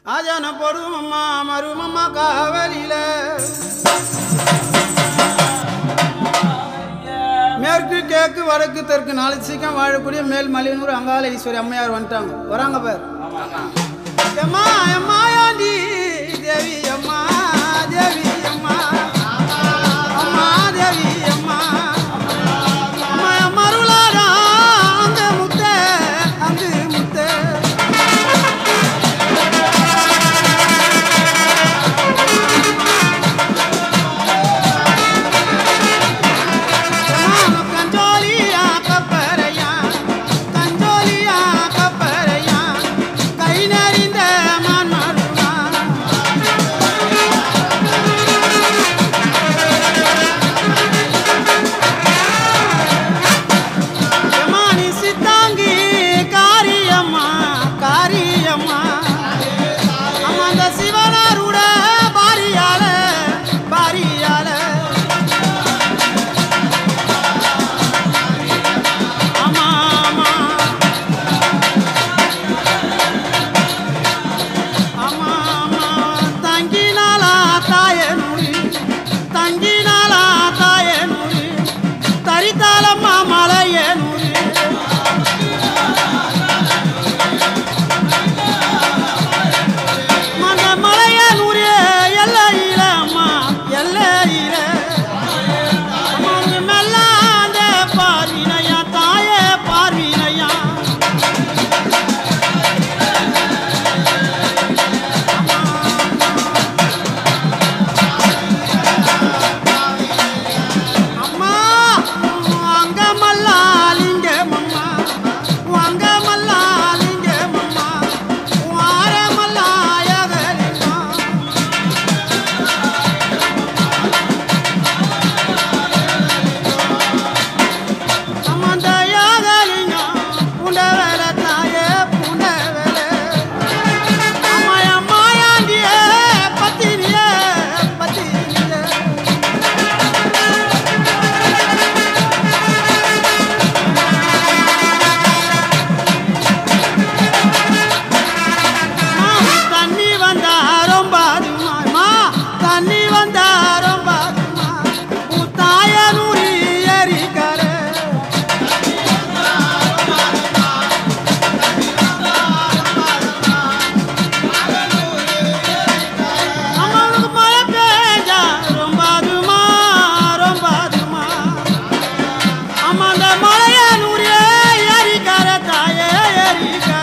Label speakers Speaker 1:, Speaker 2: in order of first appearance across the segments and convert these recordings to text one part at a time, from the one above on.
Speaker 1: ஆஜான போடுமம்மா மருமம்மா காவலியில மேற்கு கிழக்கு வடக்கு தெற்கு நாலு சீக்கம் வாழக்கூடிய மேல் மலையனூர் அங்காள ஈஸ்வரி அம்மையார் வந்துட்டாங்க வராங்க பேர் எம்மா எம்மா யாண்டி தேவி அம்மா தேவி அம்மா அம்மா தேவி அம்மா அம்மா அம்மா அருளாரா அங்க முத்த அங்கு முத்த கஞ்சோலியா கப்பரையா கஞ்சோலியா கப்பரையா கை நறிந்த மான்மருமா எமானி சித்தாங்கி காரியம்மா காரியம்மா அம்மா அந்த சிவனாருட பாரியால பாரியால ஆமா ஆமா ஆமா ஆமா தங்கினாலா தாயனூரி தங்கினாலா தாயனூரி தரித்தாலம்மா மலையனூரி மந்த மலையனூரி எல்லையில அம்மா எல்லையில அம்மா நீ மெல்லாந்த பார்வினையா தாயே பார்வினையா அம்மா அங்க மல்லாலிங்க மம்மா அங்க மல்லாலிங்க மம்மா வார மல்லாயகலிமா அம்மந்தையாகலிங்க புண்டவர தாயே புண்டவர அம்மாயா மாயாண்டியே பத்தினியே பத்தினியே தண்ணி வந்தா ரொம்ப அதுமாமா தண்ணி வந்தா ரொம்ப அதுமா தாயனூரி ஏரிக்கர அம்மாவுக்கு மழை பெஞ்சா ரொம்ப அதுமா ரொம்ப அதுமா அம்மா அந்த மலையனூரி ஏரிக்கர தாயே ஏரிக்கர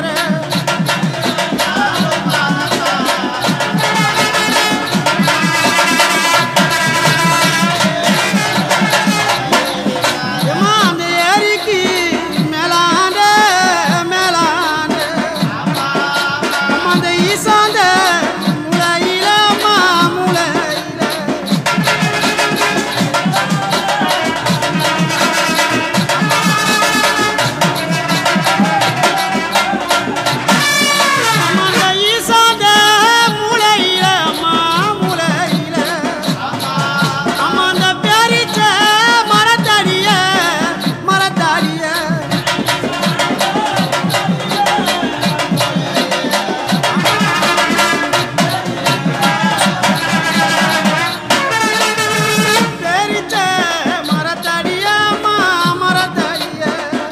Speaker 1: எம்மா, அந்த ஏரிக்கு மேலாண்ட, மேலாண்ட. அம்மா, அந்த ஈசாண்ட முளையில, அம்மா, முளையில. அம்மா, அந்த ஈசாண்ட முளையில, அம்மா, முளையில. அம்மா அந்த பேரிச்ச மரத்தடிய மரத்தடிய பேரிச்ச மரத்தடிய அம்மா மரத்தடிய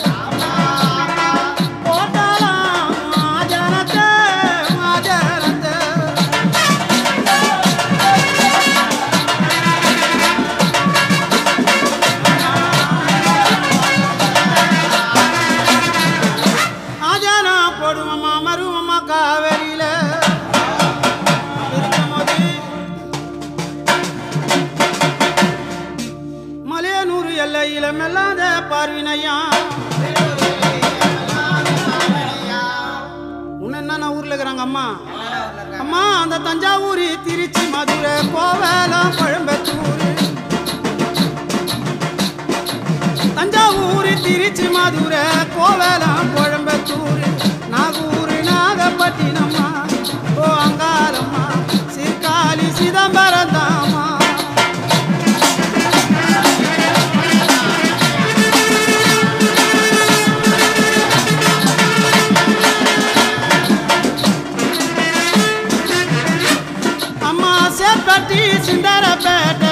Speaker 1: போட்டாலாம் மாஜனத்தை மாஜனத்தை ஆஜானா போடுமம்மா மருமம்மா காவேரியில இருக்கும்போது மலையனூர் எல்லையில மெல்லாத பார்வினையா உன்ன என்னென்ன ஊர்ல இருக்கிறாங்க அம்மா அம்மா அந்த தஞ்சாவூர் திருச்சி மதுரை கோவலம் கோயம்புத்தூர் தஞ்சாவூர் திருச்சி மதுரை கோவலம் கோயம்புத்தூர் நாகூர் நாகப்பட்டினம்மா ஓ அங்காரம்மா சீர்காழி சிதம்பரம் தாமா பட்டி சிந்தரப்பேட்டை